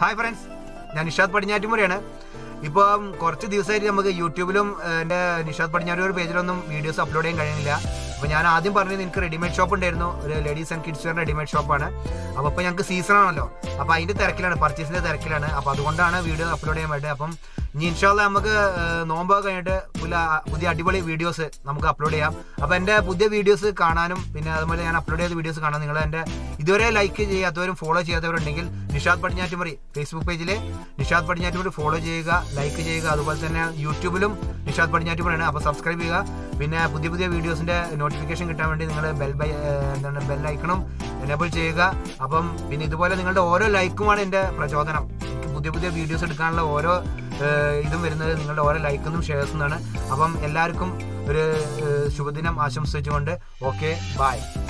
hi friends ഞാൻ നിഷാദ് പടിഞ്ഞാറ്റുമുറിയാണ് ഇപ്പം കുറച്ച് ദിവസമായിട്ട് നമുക്ക് യൂട്യൂബിലും ഏഹ്, എൻ്റെ നിഷാദ് പടിഞ്ഞാറ്റൂർ പേജിലൊന്നും വീഡിയോസ് അപ്ലോഡ് ചെയ്യാൻ കഴിയുന്നില്ല അപ്പോൾ ഞാൻ ആദ്യം പറഞ്ഞത് എനിക്ക് റെഡിമെയ്ഡ് ഷോപ്പ് ഉണ്ടായിരുന്നു ഒരു ladies and kids wear readymade ഷോപ്പാണ് അപ്പോൾ ഇപ്പോൾ ഞങ്ങൾക്ക് സീസൺ ആണല്ലോ അപ്പോൾ അതിൻ്റെ തിരക്കിലാണ് പർച്ചേസിൻ്റെ തിരക്കിലാണ് അപ്പോൾ അതുകൊണ്ടാണ് വീഡിയോ അപ്ലോഡ് ചെയ്യാൻ വേണ്ടത് അപ്പം ഇനി ഇൻഷാല്ല നമുക്ക് ഏഹ്, നോമ്പൊക്കെ കഴിഞ്ഞിട്ട് പുതിയ പുതിയ അടിപൊളി വീഡിയോസ് നമുക്ക് അപ്ലോഡ് ചെയ്യാം അപ്പോൾ എൻ്റെ പുതിയ വീഡിയോസ് കാണാനും പിന്നെ അതുപോലെ ഞാൻ അപ്ലോഡ് ചെയ്ത വീഡിയോസ് കാണാൻ നിങ്ങൾ എൻ്റെ ഇതുവരെ ലൈക്ക് ചെയ്യാത്തവരും ഫോളോ ചെയ്യാത്തവരുണ്ടെങ്കിൽ നിഷാദ് പടിഞ്ഞാറ്റുമറി ഫേസ്ബുക്ക് പേജിൽ നിഷാദ് പടിഞ്ഞാറ്റുമറി ഫോളോ ചെയ്യുക ലൈക്ക് ചെയ്യുക അതുപോലെ തന്നെ യൂട്യൂബിലും നിഷാദ് പടിഞ്ഞാറ്റുമറിയാണ് അപ്പോൾ സബ്സ്ക്രൈബ് ചെയ്യുക പിന്നെ പുതിയ പുതിയ വീഡിയോസിൻ്റെ നോട്ടിഫിക്കേഷൻ കിട്ടാൻ വേണ്ടി നിങ്ങൾ ബെൽ ബൈ ഏഹ്, എന്താണ് ബെൽ ഐക്കണും എനേബിൾ ചെയ്യുക അപ്പം പിന്നെ ഇതുപോലെ നിങ്ങളുടെ ഓരോ ലൈക്കുമാണ് എൻ്റെ പ്രചോദനം എനിക്ക് പുതിയ പുതിയ വീഡിയോസ് എടുക്കാനുള്ള ഓരോ ഏഹ്, ഇതും വരുന്നത് നിങ്ങളുടെ ഓരോ ലൈക്കെന്നും ഷെയർസ് എന്നാണ് അപ്പം എല്ലാവർക്കും ഒരു ഏഹ്, ശുഭദിനം ആശംസിച്ചുകൊണ്ട് ഓക്കെ ബായ്